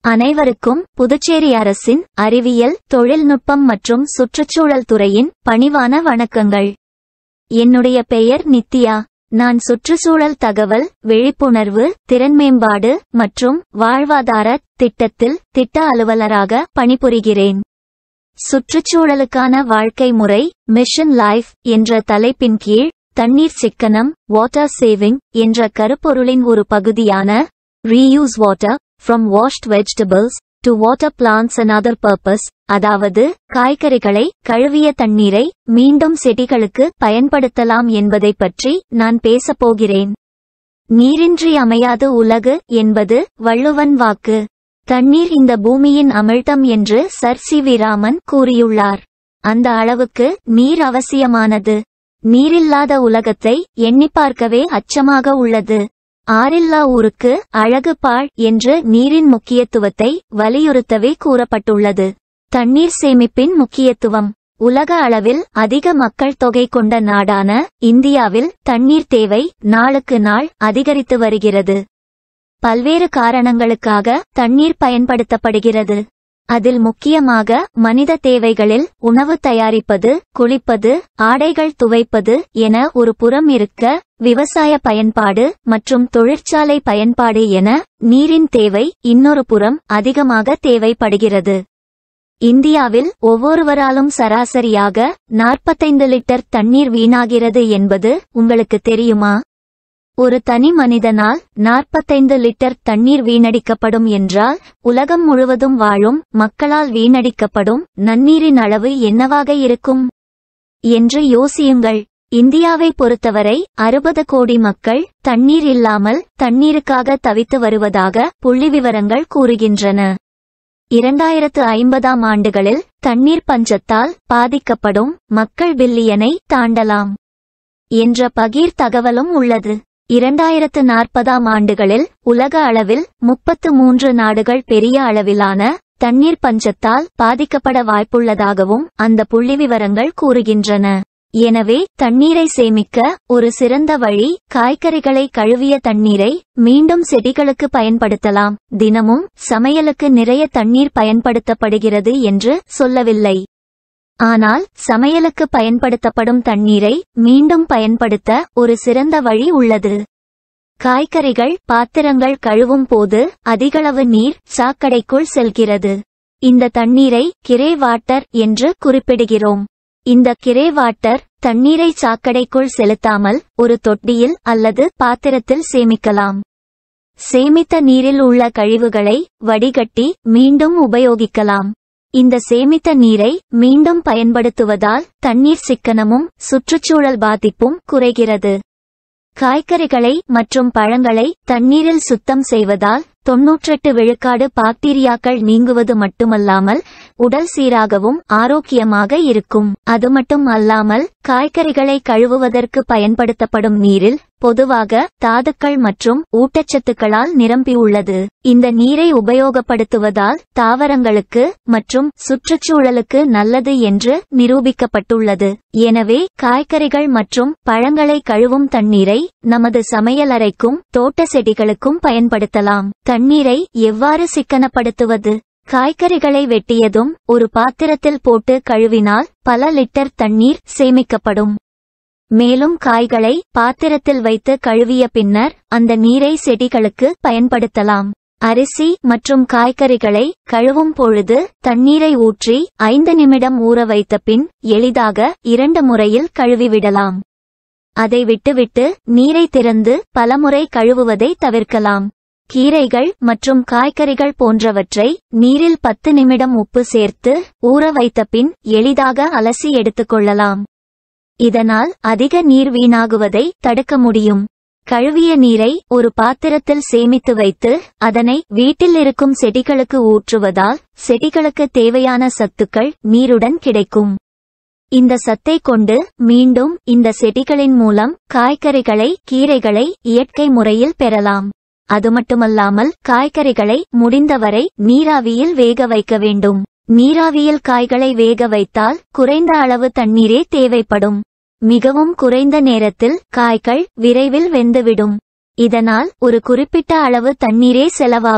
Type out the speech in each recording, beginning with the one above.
அனைவருக்கும் புதுச்சேரி அரசின் அறிவியல் தொழில்நுட்பம் மற்றும் சுற்றுச்சூழல் துறையின் பணிவான வணக்கங்கள் என்னுடைய பெயர் நித்யா நான் சுற்றுச்சூழல் தகவல் விழிப்புணர்வு திறன்மேம்பாடு மற்றும் வாழ்வாதார திட்டத்தில் திட்ட அலுவலராக பணிபுரிகிறேன் சுற்றுச்சூழலுக்கான வாழ்க்கை முறை மிஷன் லைஃப் என்ற தலைப்பின் கீழ் தண்ணீர் சிக்கனம் வாட்டர் சேவிங் என்ற கருப்பொருளின் ஒரு பகுதியான reuse water from washed vegetables to water plants and other purpose அதாவது காய்கறிகளை கழுவிய தண்ணீரை மீண்டும் செடிகளுக்கு பயன்படுத்தலாம் என்பதை பற்றி நான் பேசப் போகிறேன் நீரின்றி அமையாது உலகு என்பது வள்ளுவன் வாக்கு தண்ணீர் இந்த பூமியின் அமிழ்தம் என்று சர் சி வி ராமன் கூறியுள்ளார் அந்த அளவுக்கு நீர் அவசியமானது நீரில்லாத உலகத்தை எண்ணிப் பார்க்கவே அச்சமாக உள்ளது ஆறில்லா ஊருக்கு அழகு பாழ் என்று நீரின் முக்கியத்துவத்தை வலியுறுத்தவே கூறப்பட்டுள்ளது தண்ணீர் சேமிப்பின் முக்கியத்துவம் உலக அளவில் அதிக மக்கள் தொகை கொண்ட நாடான இந்தியாவில் தண்ணீர் தேவை நாளுக்கு நாள் அதிகரித்து வருகிறது பல்வேறு காரணங்களுக்காக தண்ணீர் பயன்படுத்தப்படுகிறது அதில் முக்கியமாக மனித தேவைகளில் உணவு தயாரிப்பது குளிப்பது ஆடைகள் துவைப்பது என ஒரு புறம் இருக்க விவசாய பயன்பாடு மற்றும் தொழிற்சாலை பயன்பாடு என நீரின் தேவை இன்னொரு புறம் அதிகமாக தேவைப்படுகிறது இந்தியாவில் ஒவ்வொருவராலும் சராசரியாக நாற்பத்தைந்து லிட்டர் தண்ணீர் வீணாகிறது என்பது உங்களுக்கு தெரியுமா ஒரு தனி மனிதனால் நாற்பத்தைந்து லிட்டர் தண்ணீர் வீணடிக்கப்படும் என்றால் உலகம் முழுவதும் வாழும் மக்களால் வீணடிக்கப்படும் நன்னீரின் அளவு என்னவாக இருக்கும் என்று யோசியுங்கள் இந்தியாவை பொறுத்தவரை அறுபது கோடி மக்கள் தண்ணீர் இல்லாமல் தண்ணீருக்காக தவித்து வருவதாக புள்ளிவிவரங்கள் கூறுகின்றன இரண்டாயிரத்து ஐம்பதாம் ஆண்டுகளில் தண்ணீர் பஞ்சத்தால் பாதிக்கப்படும் மக்கள் பில்லியனை தாண்டலாம் என்ற பகீர் தகவலும் உள்ளது இரண்டாயிரத்து நாற்பதாம் ஆண்டுகளில் உலக அளவில் முப்பத்து மூன்று நாடுகள் பெரிய அளவிலான தண்ணீர் பஞ்சத்தால் பாதிக்கப்பட வாய்ப்புள்ளதாகவும் அந்த புள்ளிவிவரங்கள் கூறுகின்றன எனவே தண்ணீரை சேமிக்க ஒரு சிறந்த வழி காய்கறிகளை கழுவிய தண்ணீரை மீண்டும் செடிகளுக்கு பயன்படுத்தலாம் தினமும் சமையலுக்கு நிறைய தண்ணீர் பயன்படுத்தப்படுகிறது என்று சொல்லவில்லை ஆனால் சமையலுக்கு பயன்படுத்தப்படும் தண்ணீரை மீண்டும் பயன்படுத்த ஒரு சிறந்த வழி உள்ளது காய்கறிகள் பாத்திரங்கள் கழுவும் போது அதிகளவு நீர் சாக்கடைக்குள் செல்கிறது இந்த தண்ணீரை கிரே வாட்டர் என்று குறிப்பிடுகிறோம் இந்த கிரே வாட்டர் தண்ணீரை சாக்கடைக்குள் செலுத்தாமல் ஒரு தொட்டியில் அல்லது பாத்திரத்தில் சேமிக்கலாம் சேமித்த நீரில் உள்ள கழிவுகளை வடிகட்டி மீண்டும் உபயோகிக்கலாம் இந்த சேமித்த நீரை மீண்டும் பயன்படுத்துவதால் தண்ணீர் சிக்கனமும் சுற்றுச்சூழல் பாதிப்பும் குறைகிறது காய்கறிகளை மற்றும் பழங்களை தண்ணீரில் சுத்தம் செய்வதால் தொன்னூற்றெட்டு விழுக்காடு பாக்டீரியாக்கள் நீங்குவது மட்டுமல்லாமல் உடல் சீராகவும் ஆரோக்கியமாக இருக்கும் அது மட்டும் அல்லாமல் காய்கறிகளை கழுவுவதற்கு பயன்படுத்தப்படும் நீரில் பொதுவாக தாதுக்கள் மற்றும் ஊட்டச்சத்துக்களால் நிரம்பியுள்ளது இந்த நீரை உபயோகப்படுத்துவதால் தாவரங்களுக்கு மற்றும் சுற்றுச்சூழலுக்கு நல்லது என்று நிரூபிக்கப்பட்டுள்ளது எனவே காய்கறிகள் மற்றும் பழங்களை கழுவும் தண்ணீரை நமது சமையலறைக்கும் தோட்ட செடிகளுக்கும் பயன்படுத்தலாம் தண்ணீரை எவ்வாறு சிக்கனப்படுத்துவது காய்கறிகளை வெட்டியதும் ஒரு பாத்திரத்தில் போட்டு கழுவினால் பல லிட்டர் தண்ணீர் சேமிக்கப்படும் மேலும் காய்களை பாத்திரத்தில் வைத்து கழுவிய பின்னர் அந்த நீரை செடிகளுக்கு பயன்படுத்தலாம் அரிசி மற்றும் காய்கறிகளை கழுவும் பொழுது தண்ணீரை ஊற்றி ஐந்து நிமிடம் ஊற வைத்த பின் எளிதாக இரண்டு முறையில் கழுவிவிடலாம் அதை விட்டுவிட்டு நீரை திறந்து பலமுறை கழுவுவதை தவிர்க்கலாம் கீரைகள் மற்றும் காய்கறிகள் போன்றவற்றை நீரில் பத்து நிமிடம் உப்பு சேர்த்து ஊற வைத்த பின் எளிதாக அலசி எடுத்துக்கொள்ளலாம் இதனால் அதிக நீர் வீணாகுவதை தடுக்க முடியும் கழுவிய நீரை ஒரு பாத்திரத்தில் சேமித்து வைத்து அதனை வீட்டில் இருக்கும் செடிகளுக்கு ஊற்றுவதால் செடிகளுக்கு தேவையான சத்துக்கள் நீருடன் கிடைக்கும் இந்த சத்தை கொண்டு மீண்டும் இந்த செடிகளின் மூலம் காய்கறிகளை கீரைகளை இயற்கை முறையில் பெறலாம் அது மட்டுமல்லாமல் காய்கறிகளை முடிந்தவரை நீராவியில் வேக வைக்க வேண்டும் நீராவியில் காய்களை வேக வைத்தால் குறைந்த அளவு தண்ணீரே தேவைப்படும் மிகவும் குறைந்த நேரத்தில் காய்கள் விரைவில் வெந்துவிடும் இதனால் ஒரு குறிப்பிட்ட அளவு தண்ணீரே செலவாகும்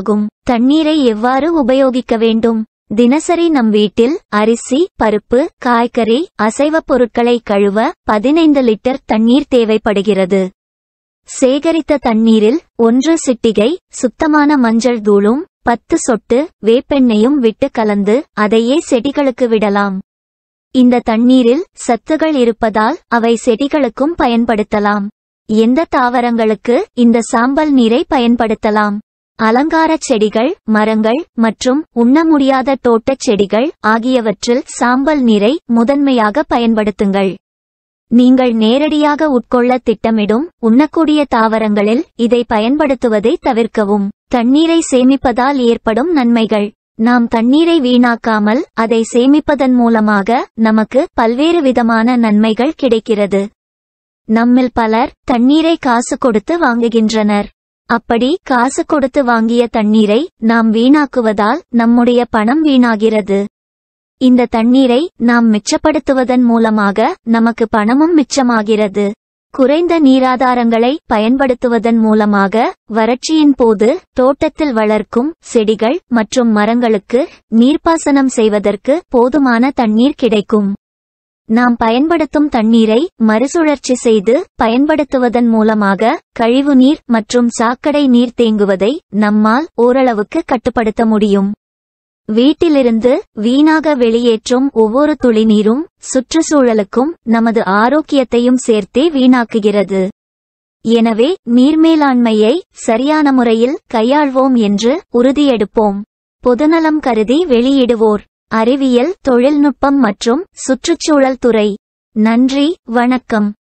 தண்ணீரை எவ்வாறு உபயோகிக்க வேண்டும் தினசரி நம் வீட்டில் அரிசி பருப்பு காய்கறி அசைவப் பொருட்களை கழுவ பதினைந்து லிட்டர் தண்ணீர் தேவைப்படுகிறது சேகரித்த தண்ணீரில் ஒன்று சிட்டிகை சுத்தமான மஞ்சள் தூளும் பத்து சொட்டு வேப்பெண்ணையும் விட்டு கலந்து அதையே செடிகளுக்கு விடலாம் இந்த தண்ணீரில் சத்துகள் இருப்பதால் அவை செடிகளுக்கும் பயன்படுத்தலாம் எந்த தாவரங்களுக்கு இந்த சாம்பல் நீரை பயன்படுத்தலாம் அலங்காரச் செடிகள் மரங்கள் மற்றும் உண்ண முடியாத தோட்டச் செடிகள் ஆகியவற்றில் சாம்பல் நீரை முதன்மையாக பயன்படுத்துங்கள் நீங்கள் நேரடியாக உட்கொள்ள திட்டமிடும் உண்ணக்கூடிய தாவரங்களில் இதை பயன்படுத்துவதை தவிர்க்கவும் தண்ணீரை சேமிப்பதால் ஏற்படும் நன்மைகள் நாம் தண்ணீரை வீணாக்காமல் அதை சேமிப்பதன் மூலமாக நமக்கு பல்வேறு விதமான நன்மைகள் கிடைக்கிறது நம்மில் பலர் தண்ணீரை காசு கொடுத்து வாங்குகின்றனர் அப்படி காசு கொடுத்து வாங்கிய தண்ணீரை நாம் வீணாக்குவதால் நம்முடைய பணம் வீணாகிறது இந்த தண்ணீரை நாம் மிச்சப்படுத்துவதன் மூலமாக நமக்கு பணமும் மிச்சமாகிறது குறைந்த நீராதாரங்களை பயன்படுத்துவதன் மூலமாக வறட்சியின் போது தோட்டத்தில் வளர்க்கும் செடிகள் மற்றும் மரங்களுக்கு நீர்ப்பாசனம் செய்வதற்கு போதுமான தண்ணீர் கிடைக்கும் நாம் பயன்படுத்தும் தண்ணீரை மறுசுழற்சி செய்து பயன்படுத்துவதன் மூலமாக கழிவுநீர் மற்றும் சாக்கடை நீர் தேங்குவதை நம்மால் ஓரளவுக்கு கட்டுப்படுத்த முடியும் வீட்டிலிருந்து வீணாக வெளியேற்றும் ஒவ்வொரு துளி நீரும் சுற்றுச்சூழலுக்கும் நமது ஆரோக்கியத்தையும் சேர்த்தே வீணாக்குகிறது எனவே நீர் மேலாண்மையை சரியான முறையில் கையாள்வோம் என்று உறுதியெடுப்போம் பொதுநலம் கருதி வெளியிடுவோர் அறிவியல் தொழில்நுட்பம் மற்றும் சுற்றுச்சூழல் துறை நன்றி வணக்கம்